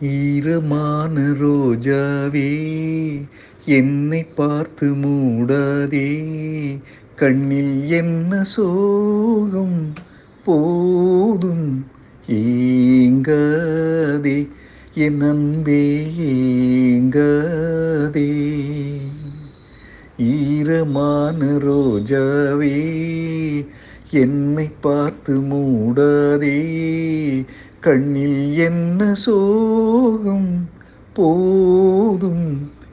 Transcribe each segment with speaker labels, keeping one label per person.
Speaker 1: ஈரமான ரோஜாவே என்னை பார்த்து மூடாதே கண்ணில் என்ன சோகம் போதும் ஏங்காதே என் அன்பே ஏங்காதே ஈரமான ரோஜாவே என்னை பார்த்து மூடாதே கண்ணில் என்ன சோகம் போதும்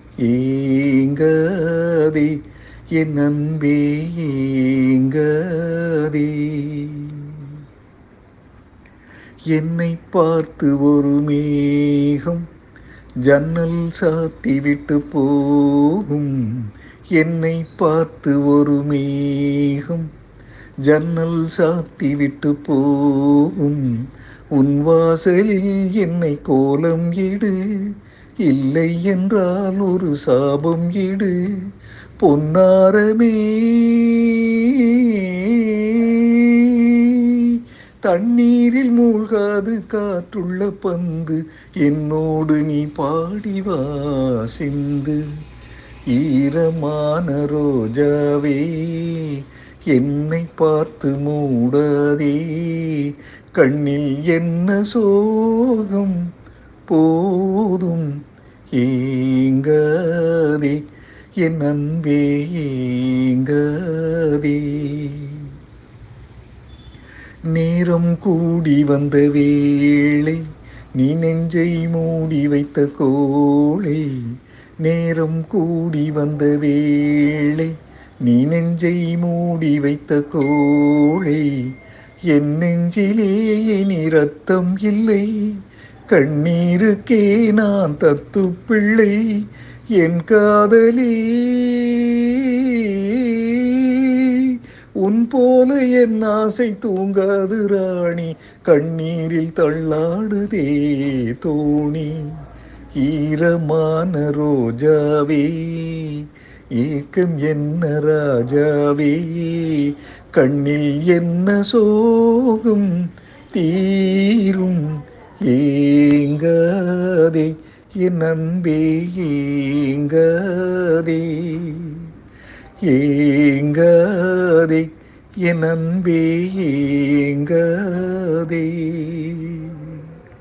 Speaker 1: ஏங்காதே என் அன்பே ஏங்காதே என்னை பார்த்து ஒரு மேகம் ஜன்னல் சாத்தி விட்டு போகும் என்னை பார்த்து ஒரு மேகம் ஜன்னல் சாத்தி விட்டு போகும் உன் வாசலில் என்னை கோலம் இடு இல்லை என்றால் ஒரு சாபம் இடு பொன்னாரமே தண்ணீரில் மூழ்காது காற்றுள்ள பந்து என்னோடு நீ பாடிவா சிந்து ஈரமான ரோஜாவே என்னை பார்த்து மூடாதே கண்ணில் என்ன சோகம் போதும் ஏங்காதே என் அன்பே ஏங்காதே நேரம் கூடி வந்த வேளை நீ நெஞ்சை மூடி வைத்த கோளை நேரம் கூடி வந்த வேளை நீ நெஞ்சை மூடி வைத்த கோளை என் நெஞ்சிலே இனி ரத்தம் இல்லை கண்ணீருக்கே நான் தத்து பிள்ளை என் காதலே உன் போல என் ஆசை தூங்காது ராணி கண்ணீரில் தள்ளாடுதே தோணி ஈரமான ரோஜாவே ஏக்கம் என்ன ராஜாவே கண்ணில் என்ன சோகம் தீரும் ஏங்காதே என் அன்பே ஏங்காதே ஏங்காதே என் அன்பே ஏங்காதே